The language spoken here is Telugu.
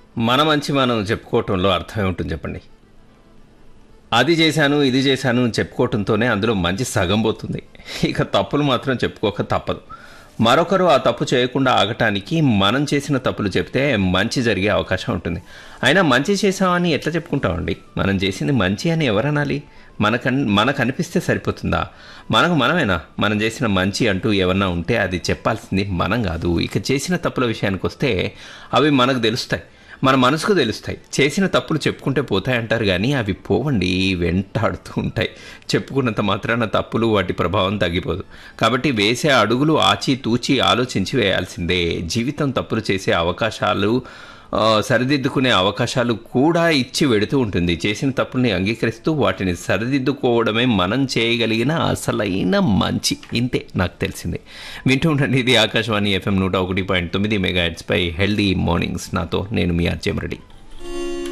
మన మంచి మనం చెప్పుకోవటంలో అర్థమే ఉంటుంది చెప్పండి అది చేశాను ఇది చేశాను అని చెప్పుకోవటంతోనే అందులో మంచి సగం పోతుంది ఇక తప్పులు మాత్రం చెప్పుకోక తప్పదు మరొకరు ఆ తప్పు చేయకుండా ఆగటానికి మనం చేసిన తప్పులు చెప్తే మంచి జరిగే అవకాశం ఉంటుంది అయినా మంచి చేసామని ఎట్లా చెప్పుకుంటామండి మనం చేసింది మంచి అని ఎవరనాలి మనకన్ మనకు అనిపిస్తే సరిపోతుందా మనకు మనమేనా మనం చేసిన మంచి అంటూ ఏమన్నా ఉంటే అది చెప్పాల్సింది మనం కాదు ఇక చేసిన తప్పుల విషయానికి వస్తే అవి మనకు తెలుస్తాయి మన మనసుకు తెలుస్తాయి చేసిన తప్పులు చెప్పుకుంటే పోతాయి అంటారు కానీ అవి పోవండి వెంటాడుతూ ఉంటాయి చెప్పుకున్నంత మాత్రాన తప్పులు వాటి ప్రభావం తగ్గిపోదు కాబట్టి వేసే అడుగులు ఆచి తూచి ఆలోచించి వేయాల్సిందే జీవితం తప్పులు చేసే అవకాశాలు ఆ, సరిదిద్దుకునే అవకాశాలు కూడా ఇచ్చి వెడుతూ ఉంటుంది చేసిన తప్పుల్ని అంగీకరిస్తూ వాటిని సరిదిద్దుకోవడమే మనం చేయగలిగిన అసలైన మంచి ఇంతే నాకు తెలిసింది వింటూ ఉండండి ఇది ఆకాశవాణి ఎఫ్ఎం నూట ఒకటి పాయింట్ తొమ్మిది మెగా పై హెల్దీ మార్నింగ్స్ నాతో నేను మీ ఆర్జేమరెడ్డి